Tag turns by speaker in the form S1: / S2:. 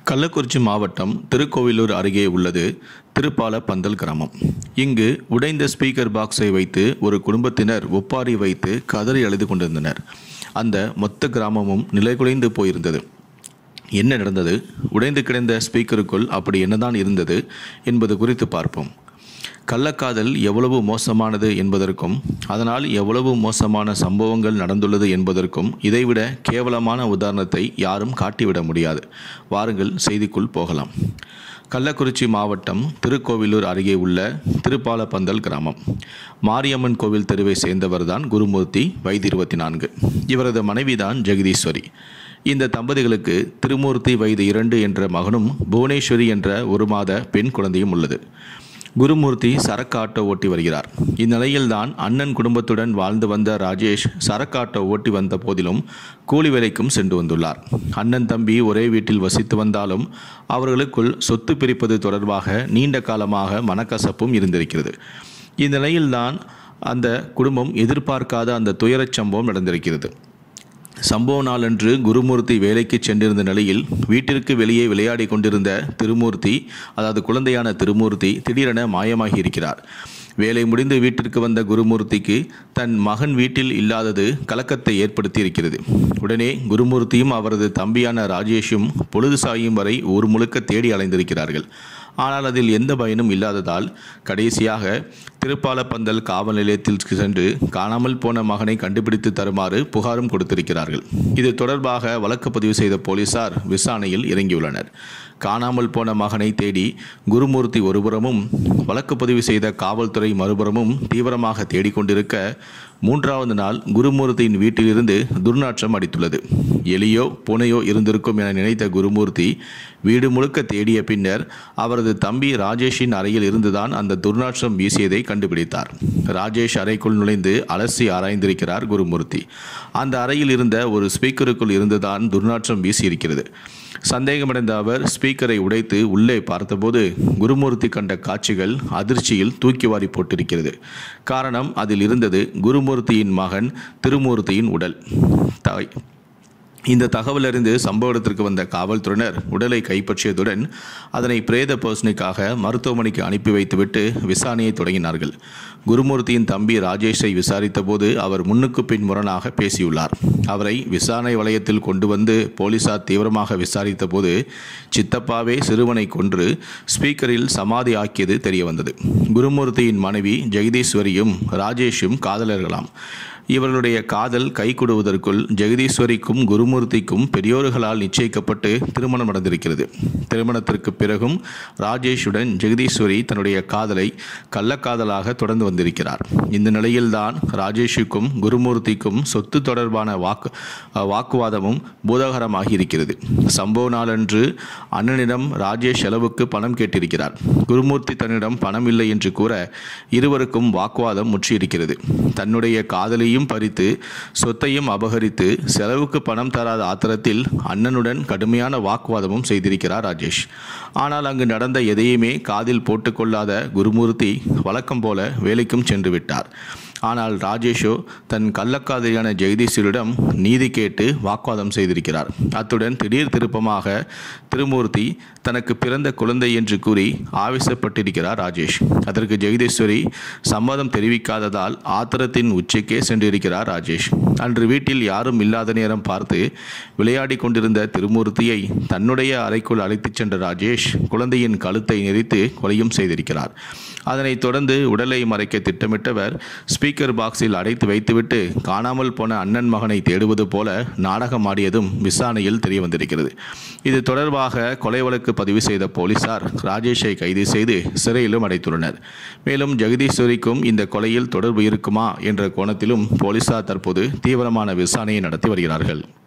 S1: கள்ளக்குறிச்சி மாவட்டம் திருக்கோவிலூர் அருகே உள்ளது திருப்பால பந்தல் கிராமம் இங்கு உடைந்த ஸ்பீக்கர் பாக்ஸை வைத்து ஒரு குடும்பத்தினர் ஒப்பாரி வைத்து கதறி அழுது கொண்டிருந்தனர் அந்த மொத்த கிராமமும் நிலைகுலைந்து போயிருந்தது என்ன நடந்தது உடைந்து கிடந்த ஸ்பீக்கருக்குள் அப்படி என்னதான் இருந்தது என்பது குறித்து பார்ப்போம் கள்ளக்காதல் எவ்வளவு மோசமானது என்பதற்கும் அதனால் எவ்வளவு மோசமான சம்பவங்கள் நடந்துள்ளது என்பதற்கும் இதைவிட கேவலமான உதாரணத்தை யாரும் காட்டிவிட முடியாது வாருங்கள் செய்திக்குள் போகலாம் கள்ளக்குறிச்சி மாவட்டம் திருக்கோவிலூர் அருகே உள்ள திருப்பாலப்பந்தல் கிராமம் மாரியம்மன் கோவில் தெருவை சேர்ந்தவர்தான் குருமூர்த்தி வயது இருபத்தி நான்கு இவரது மனைவிதான் ஜெகதீஸ்வரி இந்த தம்பதிகளுக்கு திருமூர்த்தி வயது இரண்டு என்ற மகனும் புவனேஸ்வரி என்ற ஒரு மாத பெண் குழந்தையும் உள்ளது குருமூர்த்தி சரக்கு ஆட்டோ ஓட்டி வருகிறார் இந்நிலையில்தான் அண்ணன் குடும்பத்துடன் வாழ்ந்து வந்த ராஜேஷ் சரக்கு ஆட்டோ ஓட்டி வந்த போதிலும் கூலி வேலைக்கும் சென்று வந்துள்ளார் அண்ணன் தம்பி ஒரே வீட்டில் வசித்து வந்தாலும் அவர்களுக்குள் சொத்து பிரிப்பது தொடர்பாக நீண்ட காலமாக மனக்கசப்பும் இருந்திருக்கிறது இந்நிலையில்தான் அந்த குடும்பம் எதிர்பார்க்காத அந்த துயரச் சம்பவம் நடந்திருக்கிறது சம்பவ நாளன்று குருமூர்த்தி வேலைக்கு சென்றிருந்த நிலையில் வீட்டிற்கு வெளியே விளையாடி கொண்டிருந்த திருமூர்த்தி அதாவது குழந்தையான திருமூர்த்தி திடீரென மாயமாகி இருக்கிறார் வேலை முடிந்து வீட்டிற்கு வந்த குருமூர்த்திக்கு தன் மகன் வீட்டில் இல்லாதது கலக்கத்தை ஏற்படுத்தி இருக்கிறது உடனே குருமூர்த்தியும் அவரது தம்பியான ராஜேஷும் பொழுது சாயும் வரை ஊர் முழுக்க தேடி அலைந்திருக்கிறார்கள் ஆனால் அதில் எந்த பயனும் இல்லாததால் கடைசியாக திருப்பாலப்பந்தல் காவல் நிலையத்தில் சென்று காணாமல் போன மகனை கண்டுபிடித்து தருமாறு புகாரும் கொடுத்திருக்கிறார்கள் இது தொடர்பாக வழக்கு பதிவு செய்த போலீசார் விசாரணையில் இறங்கியுள்ளனர் காணாமல் போன மகனை தேடி குருமூர்த்தி ஒருபுறமும் வழக்கு பதிவு செய்த காவல்துறை மறுபுறமும் தீவிரமாக தேடிக்கொண்டிருக்க மூன்றாவது நாள் குருமூர்த்தியின் வீட்டிலிருந்து துர்நாற்றம் அடித்துள்ளது எலியோ பூனையோ இருந்திருக்கும் என நினைத்த குருமூர்த்தி வீடு முழுக்க தேடிய பின்னர் அவரது தம்பி ராஜேஷின் அறையில் இருந்துதான் அந்த துர்நாற்றம் வீசியதை கண்டுபிடித்தார் ராஜேஷ் அறைக்குள் நுழைந்து அலசி ஆராய்ந்திருக்கிறார் குருமூர்த்தி அந்த அறையில் இருந்த ஒரு ஸ்பீக்கருக்குள் இருந்துதான் துர்நாற்றம் வீசியிருக்கிறது சந்தேகமடைந்த அவர் ஸ்பீக்கரை உடைத்து உள்ளே பார்த்தபோது குருமூர்த்தி கண்ட காட்சிகள் அதிர்ச்சியில் தூக்கி வாரி போட்டிருக்கிறது காரணம் அதில் இருந்தது குருமூர்த்தியின் மகன் திருமூர்த்தியின் உடல் தாய் இந்த தகவல் அறிந்து சம்பவ இடத்திற்கு வந்த காவல்துறையினர் உடலை கைப்பற்றியதுடன் அதனை பிரேத பர்சனைக்காக மருத்துவமனைக்கு அனுப்பி வைத்துவிட்டு விசாரணையை தொடங்கினார்கள் குருமூர்த்தியின் தம்பி ராஜேஷை விசாரித்தபோது அவர் முன்னுக்கு பின் முரணாக பேசியுள்ளார் அவரை விசாரணை வளையத்தில் கொண்டு வந்து போலீசார் தீவிரமாக விசாரித்தபோது சித்தப்பாவே சிறுவனை கொன்று ஸ்பீக்கரில் சமாதி ஆக்கியது தெரியவந்தது குருமூர்த்தியின் மனைவி ஜெகதீஸ்வரியும் ராஜேஷும் காதலர்களாம் இவர்களுடைய காதல் கைகூடுவதற்குள் ஜெகதீஸ்வரிக்கும் குருமூர்த்திக்கும் பெரியோர்களால் நிச்சயிக்கப்பட்டு திருமணம் நடந்திருக்கிறது திருமணத்திற்கு பிறகும் ராஜேஷுடன் ஜெகதீஸ்வரி தன்னுடைய காதலை கள்ளக்காதலாக தொடர்ந்து வந்திருக்கிறார் இந்த நிலையில்தான் ராஜேஷுக்கும் குருமூர்த்திக்கும் சொத்து தொடர்பான வாக்கு வாக்குவாதமும் பூதகரமாகி இருக்கிறது சம்பவ நாளன்று அண்ணனிடம் ராஜேஷ் செலவுக்கு பணம் கேட்டிருக்கிறார் குருமூர்த்தி தன்னிடம் பணம் இல்லை என்று கூற இருவருக்கும் வாக்குவாதம் முற்றியிருக்கிறது தன்னுடைய காதலி சொத்தையும் பறித்து சொத்தையும் அபகரித்து செலவுக்கு பணம் தராத ஆத்திரத்தில் அண்ணனுடன் கடுமையான வாக்குவாதமும் செய்திருக்கிறார் ராஜேஷ் ஆனால் அங்கு நடந்த எதையுமே காதில் போட்டுக்கொள்ளாத குருமூர்த்தி வழக்கம் போல வேலைக்கும் சென்று விட்டார் ஆனால் ராஜேஷோ தன் கள்ளக்காதலியான ஜெகதீஷரிடம் நீதி கேட்டு வாக்குவாதம் செய்திருக்கிறார் அத்துடன் திடீர் திருப்பமாக திருமூர்த்தி தனக்கு பிறந்த குழந்தை என்று கூறி ஆவேசப்பட்டிருக்கிறார் ராஜேஷ் அதற்கு ஜெகதீஸ்வரி சம்மதம் தெரிவிக்காததால் ஆத்திரத்தின் உச்சிக்கே சென்றிருக்கிறார் ராஜேஷ் அன்று வீட்டில் யாரும் இல்லாத நேரம் பார்த்து விளையாடி கொண்டிருந்த திருமூர்த்தியை தன்னுடைய அறைக்குள் அழைத்துச் சென்ற ராஜேஷ் குழந்தையின் கழுத்தை நெறித்து கொலையும் செய்திருக்கிறார் அதனைத் தொடர்ந்து உடலை மறைக்க திட்டமிட்டவர் ஸ்பீக்கர் பாக்ஸில் அடைத்து வைத்துவிட்டு காணாமல் போன அண்ணன் மகனை தேடுவது போல நாடகம் ஆடியதும் விசாரணையில் தெரிய வந்திருக்கிறது இது தொடர்பாக கொலை வழக்கு பதிவு செய்த போலீசார் ராஜேஷை கைது செய்து சிறையிலும் அடைத்துள்ளனர் மேலும் ஜெகதீஸ்வரிக்கும் இந்த கொலையில் தொடர்பு இருக்குமா என்ற கோணத்திலும் போலீசார் தற்போது தீவிரமான விசாரணையை நடத்தி வருகிறார்கள்